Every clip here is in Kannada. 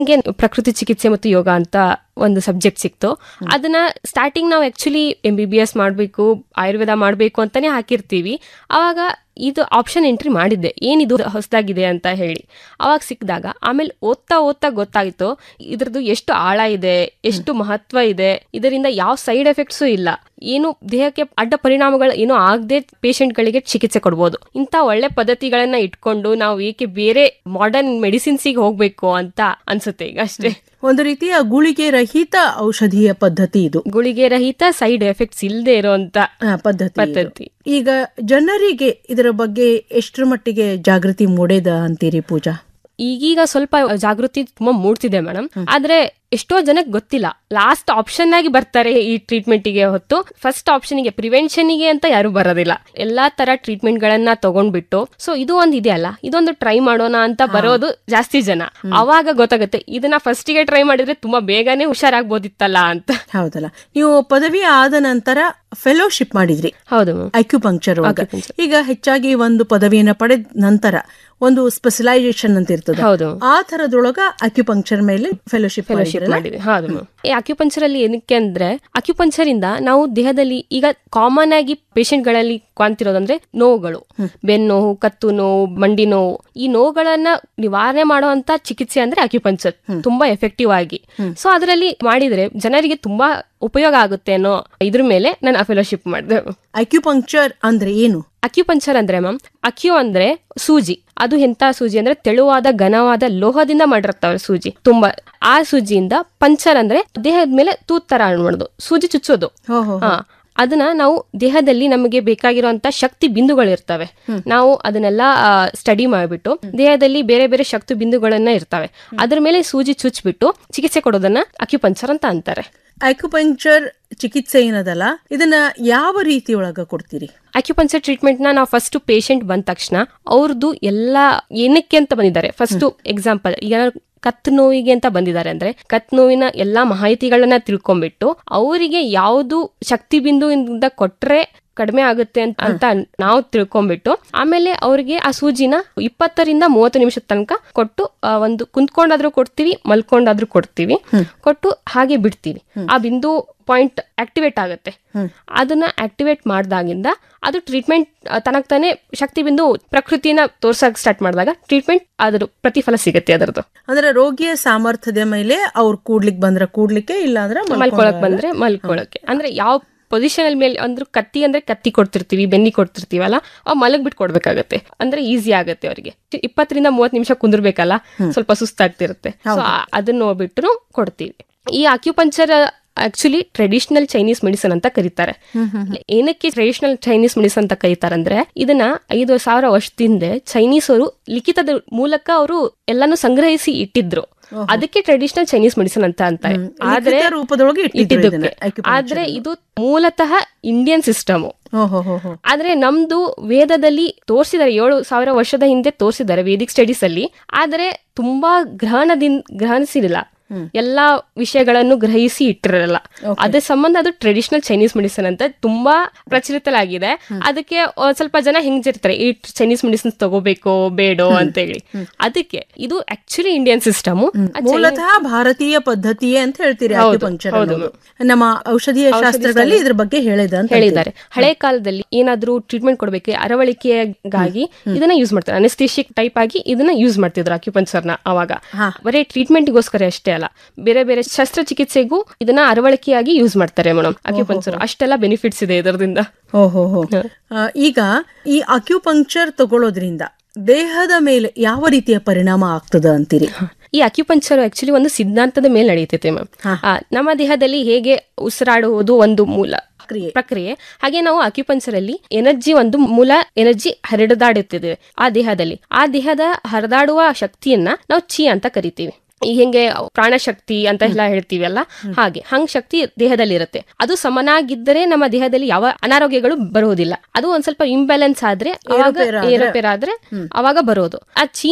ಹಂಗೆ ಪ್ರಕೃತಿ ಚಿಕಿತ್ಸೆ ಮತ್ತು ಯೋಗ ಅಂತ ಒಂದು ಸಬ್ಜೆಕ್ಟ್ ಸಿಕ್ತು ಅದನ್ನ ಸ್ಟಾರ್ಟಿಂಗ್ ನಾವು actually M B B S ಮಾಡಬೇಕು ಆಯುರ್ವೇದ ಮಾಡಬೇಕು ಅಂತಾನೆ ಹಾಕಿರ್ತೀವಿ ಅವಾಗ ಇದು ಆಪ್ಷನ್ ಎಂಟ್ರಿ ಮಾಡಿದ್ದೆ ಏನಿದು ಹೊಸದಾಗಿದೆ ಅಂತ ಹೇಳಿ ಅವಾಗ ಸಿಕ್ಕಿದಾಗ ಆಮೇಲೆ ಓದ್ತಾ ಓದ್ತಾ ಗೊತ್ತಾಯ್ತು ಇದ್ರದ್ದು ಎಷ್ಟು ಆಳ ಇದೆ ಎಷ್ಟು ಮಹತ್ವ ಇದೆ ಇದರಿಂದ ಯಾವ ಸೈಡ್ ಎಫೆಕ್ಟ್ಸು ಇಲ್ಲ ಏನು ದೇಹಕ್ಕೆ ಅಡ್ಡ ಪರಿಣಾಮಗಳು ಏನೂ ಆಗದೆ ಗಳಿಗೆ ಚಿಕಿತ್ಸೆ ಕೊಡ್ಬೋದು ಇಂಥ ಒಳ್ಳೆ ಪದ್ಧತಿಗಳನ್ನ ಇಟ್ಕೊಂಡು ನಾವು ಏಕೆ ಬೇರೆ ಮಾಡರ್ನ್ ಮೆಡಿಸಿನ್ಸಿಗೆ ಹೋಗ್ಬೇಕು ಅಂತ ಅನ್ಸುತ್ತೆ ಈಗ ಅಷ್ಟೇ ಒಂದು ರೀತಿಯ ಗುಳಿಗೆ ರಹಿತ ಔಷಧೀಯ ಪದ್ಧತಿ ಇದು ಗುಳಿಗೆ ರಹಿತ ಸೈಡ್ ಎಫೆಕ್ಟ್ಸ್ ಇಲ್ಲದೆ ಇರುವಂತ ಆ, ಪದ್ಧತಿ ಇದು. ಪದ್ಧತಿ ಈಗ ಜನರಿಗೆ ಇದರ ಬಗ್ಗೆ ಎಷ್ಟರ ಮಟ್ಟಿಗೆ ಜಾಗೃತಿ ಮೂಡೇದ ಅಂತೀರಿ ಪೂಜಾ ಈಗೀಗ ಸ್ವಲ್ಪ ಜಾಗೃತಿ ತುಂಬಾ ಮೂಡ್ತಿದೆ ಮೇಡಮ್ ಆದ್ರೆ ಎಷ್ಟೋ ಜನಕ್ಕೆ ಗೊತ್ತಿಲ್ಲ ಲಾಸ್ಟ್ ಆಪ್ಷನ್ ಆಗಿ ಬರ್ತಾರೆ ಈ ಟ್ರೀಟ್ಮೆಂಟಿಗೆ ಹೊತ್ತು ಫಸ್ಟ್ ಆಪ್ಷನ್ಗೆ ಪ್ರಿವೆನ್ಷನ್ಗೆ ಅಂತ ಯಾರು ಬರೋದಿಲ್ಲ ಎಲ್ಲಾ ತರ ಟ್ರೀಟ್ಮೆಂಟ್ ಗಳನ್ನ ತಗೊಂಡ್ಬಿಟ್ಟು ಸೊ ಇದು ಒಂದ್ ಇದೆಯಲ್ಲ ಇದೊಂದು ಟ್ರೈ ಮಾಡೋಣ ಅಂತ ಬರೋದು ಜಾಸ್ತಿ ಜನ ಅವಾಗ ಗೊತ್ತಾಗುತ್ತೆ ಇದನ್ನ ಫಸ್ಟಿಗೆ ಟ್ರೈ ಮಾಡಿದ್ರೆ ತುಂಬಾ ಬೇಗನೆ ಹುಷಾರಾಗ್ಬೋದಿತ್ತಲ್ಲ ಅಂತ ಹೌದಲ್ಲ ನೀವು ಪದವಿ ಆದ ನಂತರ ಫೆಲೋಶಿಪ್ ಮಾಡಿದ್ರಿ ಹೌದು ಮ್ಯಾಮ್ ಅಕ್ಯುಪಂಕ್ಚರ್ ಒಳಗೆ. ಈಗ ಹೆಚ್ಚಾಗಿ ಒಂದು ಪದವಿಯನ್ನ ಪಡೆದ ನಂತರ ಒಂದು ಸ್ಪೆಷಲೈಸೇಷನ್ ಅಂತ ಇರ್ತದೆ ಹೌದು ಆ ತರದೊಳಗ ಅಕ್ಯುಪಂಕ್ಚರ್ ಮೇಲೆ ಫೆಲೋಶಿಪ್ ಫೆಲೋಶಿಪ್ ಮಾಡಿದ್ವಿ ಹೌದು ಮ್ಯಾಮ್ ಈ ಅಕ್ಯುಪಂಚರ್ ಅಲ್ಲಿ ಏನಕ್ಕೆ ಅಂದ್ರೆ ಅಕ್ಯುಪಂಚರ್ ಇಂದ ನಾವು ದೇಹದಲ್ಲಿ ಈಗ ಕಾಮನ್ ಆಗಿ ಪೇಷಂಟ್ ಗಳಲ್ಲಿ ಕಾಣ್ತಿರೋದಂದ್ರೆ ನೋವುಗಳು ಬೆನ್ನೋವು ಕತ್ತು ನೋವು ಮಂಡಿ ನೋವು ಈ ನೋವುಗಳನ್ನ ನಿವಾರಣೆ ಮಾಡುವಂತ ಚಿಕಿತ್ಸೆ ಅಂದ್ರೆ ಅಕ್ಯುಪಂಚರ್ ತುಂಬಾ ಎಫೆಕ್ಟಿವ್ ಆಗಿ ಸೊ ಅದರಲ್ಲಿ ಮಾಡಿದ್ರೆ ಜನರಿಗೆ ತುಂಬಾ ಉಪಯೋಗ ಆಗುತ್ತೆ ಅನ್ನೋ ಇದ್ರ ಮೇಲೆ ನಾನು ಫೆಲೋಶಿಪ್ ಮಾಡಿದೆ ಅಕ್ಯುಪಂಕ್ಚರ್ ಅಂದ್ರೆ ಏನು ಅಕ್ಯುಪಂಚರ್ ಅಂದ್ರೆ ಮ್ಯಾಮ್ ಅಕ್ಯು ಅಂದ್ರೆ ಸೂಜಿ ಅದು ಎಂತ ಸೂಜಿ ಅಂದ್ರೆ ತೆಳುವಾದ ಘನವಾದ ಲೋಹದಿಂದ ಮಾಡಿರ್ತಾವೆ ಸೂಜಿ ತುಂಬಾ ಆ ಸೂಜಿಯಿಂದ ಪಂಚರ್ ಅಂದ್ರೆ ದೇಹದ ಮೇಲೆ ತೂತ್ ತರ ಮಾಡೋದು ಸೂಜಿ ಚುಚ್ಚೋದು ಹೋ ಹೋ ಹಾ ಅದನ್ನ ನಾವು ದೇಹದಲ್ಲಿ ನಮಗೆ ಬೇಕಾಗಿರುವಂತ ಶಕ್ತಿ ಬಿಂದುಗಳು ಇರ್ತವೆ ನಾವು ಅದನ್ನೆಲ್ಲ ಸ್ಟಡಿ ಮಾಡಿಬಿಟ್ಟು ದೇಹದಲ್ಲಿ ಬೇರೆ ಬೇರೆ ಶಕ್ತಿ ಬಿಂದುಗಳನ್ನ ಇರ್ತವೆ ಅದ್ರ ಮೇಲೆ ಸೂಜಿ ಚುಚ್ಬಿಟ್ಟು ಚಿಕಿತ್ಸೆ ಕೊಡೋದನ್ನ ಅಕ್ಯುಪಂಚರ್ ಅಂತ ಅಂತಾರೆ ಅಕ್ಯುಪಂಕ್ಚರ್ ಚಿಕಿತ್ಸೆ ಏನದಲ್ಲ ಇದನ್ನ ಯಾವ ರೀತಿ ಒಳಗ ಕೊಡ್ತೀರಿ ಅಕ್ಯುಪಂಚರ್ ಟ್ರೀಟ್ಮೆಂಟ್ ನ ನಾವು ಫಸ್ಟ್ ಪೇಷಂಟ್ ಬಂದ ತಕ್ಷಣ ಅವ್ರದ್ದು ಎಲ್ಲ ಏನಕ್ಕೆ ಅಂತ ಬಂದಿದ್ದಾರೆ ಫಸ್ಟ್ ಎಕ್ಸಾಂಪಲ್ ಈಗ ಕತ್ ನೋವಿಗೆ ಅಂತ ಬಂದಿದ್ದಾರೆ ಅಂದ್ರೆ ಕತ್ ನೋವಿನ ಎಲ್ಲಾ ಮಾಹಿತಿಗಳನ್ನ ತಿಳ್ಕೊಂಡ್ಬಿಟ್ಟು ಅವರಿಗೆ ಯಾವುದು ಶಕ್ತಿ ಬಿಂದುವಿಂದ ಕೊಟ್ರೆ ಕಡಿಮೆ ಆಗುತ್ತೆ ಅಂತ ಅಂತ ನಾವು ತಿಳ್ಕೊಂಡ್ಬಿಟ್ಟು ಆಮೇಲೆ ಅವ್ರಿಗೆ ಆ ಸೂಜಿನ ಇಪ್ಪತ್ತರಿಂದ ಮೂವತ್ತು ನಿಮಿಷದ ತನಕ ಕೊಟ್ಟು ಆ, ಒಂದು ಕುಂತ್ಕೊಂಡಾದ್ರೂ ಕೊಡ್ತೀವಿ ಮಲ್ಕೊಂಡಾದ್ರೂ ಕೊಡ್ತೀವಿ ಕೊಟ್ಟು ಹಾಗೆ ಬಿಡ್ತೀವಿ ಆ ಬಿಂದು ಪಾಯಿಂಟ್ ಆಕ್ಟಿವೇಟ್ ಆಗುತ್ತೆ ಅದನ್ನ ಆಕ್ಟಿವೇಟ್ ಮಾಡ್ದಾಗಿಂದ ಅದು ಟ್ರೀಟ್ಮೆಂಟ್ ತನಕ್ ತಾನೇ ಶಕ್ತಿ ಬಿಂದು ಪ್ರಕೃತಿನ ತೋರ್ಸಕ್ ಸ್ಟಾರ್ಟ್ ಮಾಡಿದಾಗ ಟ್ರೀಟ್ಮೆಂಟ್ ಅದ್ರ ಪ್ರತಿಫಲ ಸಿಗುತ್ತೆ ಅದರದ್ದು ಅಂದ್ರೆ ರೋಗಿಯ ಸಾಮರ್ಥ್ಯದ ಮೇಲೆ ಅವ್ರು ಕೂಡ್ಲಿಕ್ ಬಂದ್ರ ಕೂಡ್ಲಿಕ್ಕೆ ಇಲ್ಲ ಅಂದ್ರೆ ಮಲ್ಕೊಳಕ್ ಬಂದ್ರೆ ಮಲ್ಕೊಳಕ್ಕೆ ಅಂದ್ರೆ ಯಾವ ಪೊಸಿಷನ್ ಅಲ್ಲಿ ಮೇಲೆ ಅಂದ್ರೆ ಕತ್ತಿ ಅಂದ್ರೆ ಕತ್ತಿ ಕೊಡ್ತಿರ್ತೀವಿ ಬೆನ್ನಿ ಕೊಡ್ತಿರ್ತೀವಲ್ಲ ಅವ್ ಮಲಗ್ ಬಿಟ್ಟು ಕೊಡ್ಬೇಕಾಗತ್ತೆ ಅಂದ್ರೆ ಈಸಿ ಆಗುತ್ತೆ ಅವರಿಗೆ ಇಪ್ಪತ್ತರಿಂದ ಮೂವತ್ ನಿಮಿಷ ಕುಂದಿರ್ಬೇಕಲ್ಲ ಸ್ವಲ್ಪ ಸುಸ್ತಾಗ್ತಿರುತ್ತೆ ಸೊ ಅದನ್ನ ನೋಡ್ಬಿಟ್ಟು ಕೊಡ್ತೀವಿ ಈ acupuncture actually traditional Chinese medicine ಅಂತ ಕರೀತಾರೆ ಏನಕ್ಕೆ ಟ್ರೆಡಿಷನಲ್ ಚೈನೀಸ್ ಮೆಡಿಸನ್ ಅಂತ ಕರೀತಾರೆ ಅಂದ್ರೆ ಇದನ್ನ ಐದು ಸಾವಿರ ವರ್ಷದಿಂದ ಚೈನೀಸರು ಲಿಖಿತದ ಮೂಲಕ ಅವರು ಎಲ್ಲಾನು ಸಂಗ್ರಹಿಸಿ ಇಟ್ಟಿದ್ರು ಅದಕ್ಕೆ ಟ್ರೆಡಿಷನಲ್ ಚೈನೀಸ್ ಮೆಡಿಸನ್ ಅಂತ ಅಂತಾರೆ ಆದ್ರೆ ಲಿಖಿತ ರೂಪದೊಳಗೆ ಇಟ್ಟಿದ್ರು ಇದನ್ನ, ಇಟ್ಟಿದ್ದಕ್ಕೆ acupuncture ಆದ್ರೆ ಇದು ಮೂಲತಃ ಇಂಡಿಯನ್ ಸಿಸ್ಟಮ್ ಹೋ ಹೋ ಹೋ ಹೋ ಆದ್ರೆ ನಮ್ದು ವೇದದಲ್ಲಿ ತೋರಿಸಿದ್ದಾರೆ ಏಳು ಸಾವಿರ ವರ್ಷದ ಹಿಂದೆ ತೋರಿಸಿದ್ದಾರೆ ವೇದಿಕ್ ಸ್ಟಡೀಸ್ ಅಲ್ಲಿ ಆದ್ರೆ ತುಂಬಾ ಗ್ರಹಣದಿಂದ ಗ್ರಹಣಿಸಿರಲಿಲ್ಲ ಎಲ್ಲಾ ವಿಷಯಗಳನ್ನು ಗ್ರಹಿಸಿ ಇಟ್ಟಿರಲ್ಲ ಅದ್ರ ಸಂಬಂಧ ಅದು ಟ್ರೆಡಿಷನಲ್ ಚೈನೀಸ್ ಮೆಡಿಸಿನ್ ಅಂತ ತುಂಬಾ ಪ್ರಚಲಿತಲಾಗಿದೆ ಅದಕ್ಕೆ ಒಂದ್ ಸ್ವಲ್ಪ ಜನ ಹಿಂಗಿರ್ತಾರೆ ಈ ಚೈನೀಸ್ ಮೆಡಿಸಿನ್ಸ್ ತಗೋಬೇಕು ಬೇಡೋ ಅಂತ ಹೇಳಿ ಅದಕ್ಕೆ ಇದು ಆಕ್ಚುಲಿ ಇಂಡಿಯನ್ ಸಿಸ್ಟಮ್ ಮೂಲತಃ ಭಾರತೀಯ ಪದ್ಧತಿಯೇ ಅಂತ ಹೇಳ್ತೀರಿ ಅಕ್ಯುಪಂಕ್ಚರ್ ಅನ್ನೋದು. ನಮ್ಮ ಔಷಧೀಯ ಶಾಸ್ತ್ರಗಳಲ್ಲಿ ಇದ್ರ ಬಗ್ಗೆ ಹೇಳಿದ ಅಂತ ಹೇಳಿದ್ದಾರೆ ಹಳೆ ಕಾಲದಲ್ಲಿ ಏನಾದ್ರೂ ಟ್ರೀಟ್ಮೆಂಟ್ ಕೊಡ್ಬೇಕು ಅರವಳಿಕೆಗಾಗಿ ಇದನ್ನ ಯೂಸ್ ಮಾಡ್ತಾರೆ ಅನೆಸ್ಥಿಷಿಕ್ ಟೈಪ್ ಆಗಿ ಇದನ್ನ ಯೂಸ್ ಮಾಡ್ತಿದ್ರು ಅಕ್ಯುಪಂಚರ್ ನ ಅವಾಗ ಬರೀ ಟ್ರೀಟ್ಮೆಂಟ್ಗೋಸ್ಕರ ಅಷ್ಟೇ ಅಲ್ಲ ಬೇರೆ ಬೇರೆ ಶಸ್ತ್ರಚಿಕಿತ್ಸೆಗೂ ಇದನ್ನ ಅರವಳಿಕೆಯಾಗಿ ಯೂಸ್ ಮಾಡ್ತಾರೆ ಮೇಡಮ್ ಅಕ್ಯುಪಂಚರ್ ಅಷ್ಟೆಲ್ಲ ಬೆನಿಫಿಟ್ಸ್ ಇದೆ ಇದರಿಂದ ಓ ಹೋ ಹೋ ಆ, ಈಗ ಈ ಅಕ್ಯುಪಂಕ್ಚರ್ ತಗೊಳ್ಳೋದ್ರಿಂದ ದೇಹದ ಮೇಲೆ ಯಾವ ರೀತಿಯ ಪರಿಣಾಮ ಆಗ್ತದ ಅಂತೀರಿ ಈ ಅಕ್ಯುಪಂಚರ್ ಆಕ್ಚುಲಿ ಒಂದು ಸಿದ್ಧಾಂತದ ಮೇಲೆ ನಡೆಯುತ್ತೆ ಮ್ಯಾಮ್ ನಮ್ಮ ದೇಹದಲ್ಲಿ ಹೇಗೆ ಉಸಿರಾಡುವುದು ಒಂದು ಮೂಲ ಕ್ರಿಯೆ. ಪ್ರಕ್ರಿಯೆ ಹಾಗೆ ನಾವು ಅಕ್ಯುಪಂಚರ್ ಅಲ್ಲಿ ಎನರ್ಜಿ ಒಂದು ಮೂಲ ಎನರ್ಜಿ ಹರಿದಾಡುತ್ತಿದೆ ಆ ದೇಹದಲ್ಲಿ ಆ ದೇಹದ ಹರಿದಾಡುವ ಶಕ್ತಿಯನ್ನ ನಾವು ಚಿ ಅಂತ ಕರಿತೀವಿ ಈ ಹೆಂಗೆ ಪ್ರಾಣಶಕ್ತಿ ಅಂತ ಎಲ್ಲ ಹೇಳ್ತೀವಲ್ಲ ಹಾಗೆ ಹಂಗ್ ಶಕ್ತಿ ದೇಹದಲ್ಲಿ ಇರುತ್ತೆ ಅದು ಸಮನಾಗಿದ್ದರೆ ನಮ್ಮ ದೇಹದಲ್ಲಿ ಯಾವ ಅನಾರೋಗ್ಯಗಳು ಬರುವುದಿಲ್ಲ ಅದು ಒಂದ್ ಸ್ವಲ್ಪ ಇಂಬ್ಯಾಲೆನ್ಸ್ ಆದ್ರೆ ಅವಾಗ ಏರೋಪೇರ್ ಆದ್ರೆ ಅವಾಗ ಬರೋದು ಆ ಚೀನಾ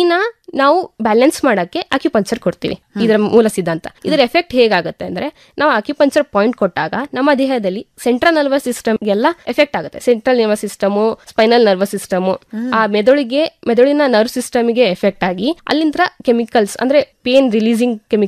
ನಾವು ಬ್ಯಾಲೆನ್ಸ್ ಮಾಡಕ್ಕೆ ಅಕ್ಯುಪಂಚರ್ ಕೊಡ್ತೀವಿ ಇದರ ಮೂಲ ಸಿದ್ಧಾಂತ ಇದರ ಎಫೆಕ್ಟ್ ಹೇಗಾಗುತ್ತೆ ಅಂದ್ರೆ ನಾವು ಅಕ್ಯುಪಂಚರ್ ಪಾಯಿಂಟ್ ಕೊಟ್ಟಾಗ ನಮ್ಮ ದೇಹದಲ್ಲಿ ಸೆಂಟ್ರಲ್ ನರ್ವಸ್ ಸಿಸ್ಟಮ್ಗೆಲ್ಲ ಎಫೆಕ್ಟ್ ಆಗುತ್ತೆ central nervous system spinal nervous system ಆ ಮೆದುಳಿಗೆ ಮೆದುಳಿನ ನರ್ವ್ ಸಿಸ್ಟಮ್ಗೆ ಎಫೆಕ್ಟ್ ಆಗಿ ಅಲ್ಲಿಂದ ಕೆಮಿಕಲ್ಸ್ ಅಂದ್ರೆ ಪೇನ್ ರಿಲೀಸಿಂಗ್